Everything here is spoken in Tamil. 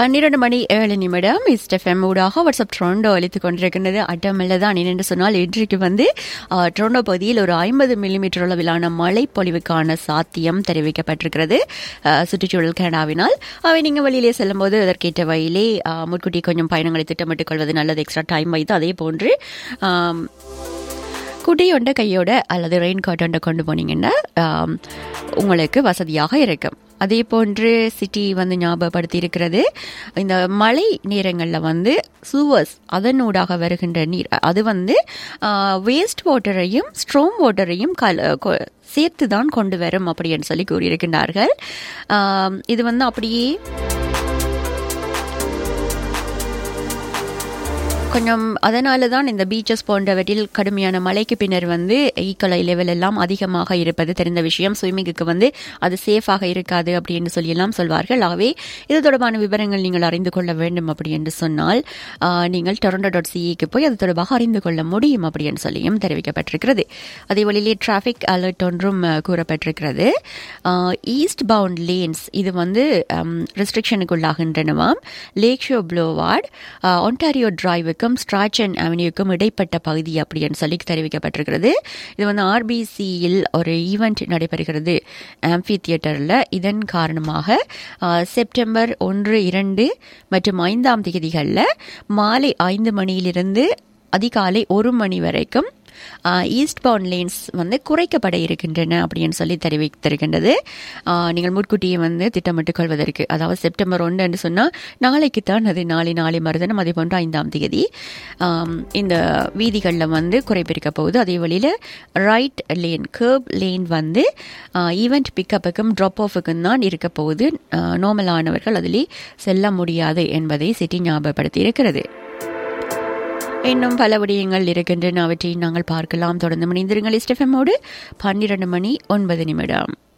பன்னிரண்டு மணி ஏழு நிமிடம் இஸ்டெஃப்எம் ஊடாக வாட்ஸ்அப் ட்ரோண்டோ அளித்துக் கொண்டிருக்கின்றது அட்டமில்ல தான் என்னென்று சொன்னால் இன்றைக்கு வந்து அஹ், ட்ரோண்டோ பகுதியில் ஒரு ஐம்பது மில்லிமீட்டர் அளவிலான மழை பொழிவுக்கான சாத்தியம் தெரிவிக்கப்பட்டிருக்கிறது அஹ், சுற்றுச்சூழல் கனடாவினால் அவை நீங்கள் வெளியிலே செல்லும்போது அதற்கேற்ற வழியிலே அஹ், முன்கூட்டி கொஞ்சம் பயணங்களை திட்டமிட்டுக் கொள்வது நல்லது எக்ஸ்ட்ரா டைம் வைத்து அதே போன்று ஆம், குட்டியொண்ட கையோட அல்லது ரெயின் கோட்டோண்ட கொண்டு போனீங்கன்னா ஆம், உங்களுக்கு வசதியாக இருக்கும் அதே போன்று சிட்டி வந்து ஞாபகப்படுத்தி இருக்கிறது இந்த மழை நேரங்களில் வந்து சூவர்ஸ் அதனூடாக வருகின்ற நீர் அது வந்து வேஸ்ட் வாட்டரையும் ஸ்ட்ரோம் வாட்டரையும் கல கொ- சேர்த்து தான் கொண்டு வரும் அப்படின்னு சொல்லி கூறியிருக்கின்றார்கள் ஆம், இது வந்து அப்படியே கொஞ்சம் அதனால தான் இந்த பீச்சஸ் போன்றவற்றில் கடுமையான மழைக்கு பின்னர் வந்து ஈக்கலை லெவல் எல்லாம் அதிகமாக இருப்பது தெரிந்த விஷயம் ஸ்விம்மிங்குக்கு வந்து அது சேஃபாக இருக்காது அப்படின்னு சொல்லி எல்லாம் சொல்வார்கள் ஆகவே இது தொடர்பான விவரங்கள் நீங்கள் அறிந்து கொள்ள வேண்டும் அப்படி என்று சொன்னால் ஆஹ், நீங்கள் டொரண்டோ டாட் சிஇக்கு போய் அது தொடர்பாக அறிந்து கொள்ள முடியும் அப்படின்னு சொல்லியும் தெரிவிக்கப்பட்டிருக்கிறது அதே வழியிலே டிராஃபிக் அலர்ட் ஒன்றும் அஹ், கூறப்பட்டிருக்கிறது ஈஸ்ட் பவுண்ட் லேன்ஸ் இது வந்து ரெஸ்ட்ரிக்ஷனுக்குள்ளாகின்றனவாம் லேக் ஷோ ப்ளோவார்ட் ஒன்டாரியோ டிரைவுக்கும் ஸ்ட்ராச்சன் அவென்யூக்கும் இடைப்பட்ட பகுதி அப்படின்னு சொல்லி தெரிவிக்கப்பட்டிருக்கிறது இது வந்து ஆர்பிசியில் ஒரு ஈவெண்ட் நடைபெறுகிறது ஆம்பி தியேட்டரில் இதன் காரணமாக ஆஹ், செப்டம்பர் ஒன்று இரண்டு மற்றும் ஐந்தாம் தேதிகளில் மாலை ஐந்து மணியிலிருந்து அதிகாலை ஒரு மணி வரைக்கும் ஈஸ்ட் பவுண்ட் லேன்ஸ் வந்து குறைக்கப்பட இருக்கின்றன அப்படின்னு சொல்லி தெரிவித்திருக்கின்றது ஆஹ், நீங்கள் முன்கூட்டியே வந்து திட்டமிட்டுக் கொள்வதற்கு அதாவது செப்டம்பர் ஒன்று என்று சொன்னால் நாளைக்கு தான் அது நாளை நாளை மறுதினம் அதே போன்று ஐந்தாம் தேதி ஆம், இந்த வீதிகளில் வந்து குறைப்பிருக்க போகுது அதே வழியில் ரைட் லேன் கேர்ப் லேன் வந்து ஈவெண்ட் பிக்கப்புக்கும் ட்ராப் ஆஃபுக்கும் தான் இருக்க போகுது நார்மலானவர்கள் அதிலே செல்ல முடியாது என்பதை சிட்டி ஞாபகப்படுத்தி இருக்கிறது இன்னும் பல விடயங்கள் இருக்கின்றன அவற்றை நாங்கள் பார்க்கலாம் தொடர்ந்து மணிந்திருங்கள் இஸ்டெஃபமோடு பன்னிரண்டு மணி ஒன்பது நிமிடம்